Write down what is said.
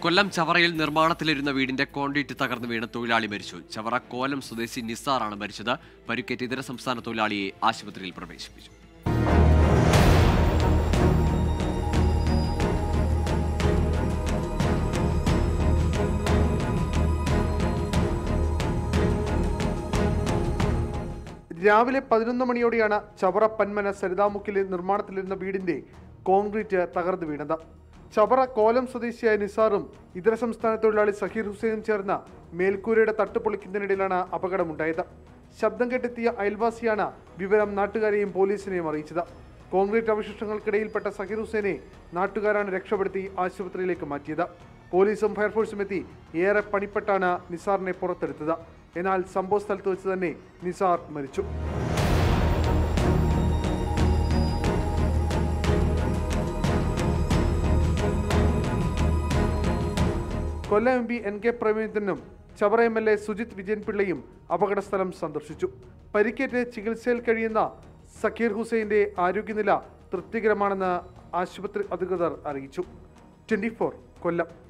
കൊല്ലം ചവറയിൽ നിർമ്മാണത്തിലിരുന്ന വീടിന്റെ കോൺക്രീറ്റ് തകർന്നു വീണ് തൊഴിലാളി മരിച്ചു ചവറ കോലം സ്വദേശി നിസാറാണ് മരിച്ചത് പരിക്കേറ്റ ഇതര സംസ്ഥാന തൊഴിലാളിയെ ആശുപത്രിയിൽ പ്രവേശിപ്പിച്ചു രാവിലെ പതിനൊന്ന് മണിയോടെയാണ് ചവറ പന്മന സരിതാമുക്കിലെ നിർമ്മാണത്തിലിരുന്ന വീടിന്റെ കോൺക്രീറ്റ് തകർന്നു വീണത് ചവറ കോലം സ്വദേശിയായ നിസാറും ഇതര സംസ്ഥാന തൊഴിലാളി സഹീർ ഹുസൈനും ചേർന്ന മേൽക്കൂരയുടെ തട്ട് പൊളിക്കുന്നതിനിടയിലാണ് അപകടമുണ്ടായത് ശബ്ദം കെട്ടെത്തിയ അയൽവാസിയാണ് വിവരം നാട്ടുകാരെയും പോലീസിനെയും അറിയിച്ചത് കോൺക്രീറ്റ് അവശിഷ്ടങ്ങൾക്കിടയിൽപ്പെട്ട സഹീർ ഹുസൈനെ നാട്ടുകാരാണ് രക്ഷപ്പെടുത്തി ആശുപത്രിയിലേക്ക് മാറ്റിയത് പോലീസും ഫയർഫോഴ്സും എത്തി ഏറെ പണിപ്പെട്ടാണ് നിസാറിനെ പുറത്തെടുത്തത് എന്നാൽ സംഭവ സ്ഥലത്ത് വെച്ച് തന്നെ നിസാർ മരിച്ചു Kollam M P N K പ്രവീണനും Chavara M L A Sujith Vijayan പിള്ളയും അപകടസ്ഥലം സന്ദർശിച്ചു പരിക്കേറ്റ് ചികിത്സയിൽ കഴിയുന്ന സക്കീർ ഹുസൈന്റെ ആരോഗ്യനില തൃപ്തികരമാണെന്ന് ആശുപത്രി അധികൃതർ അറിയിച്ചു ട്വന്റി കൊല്ലം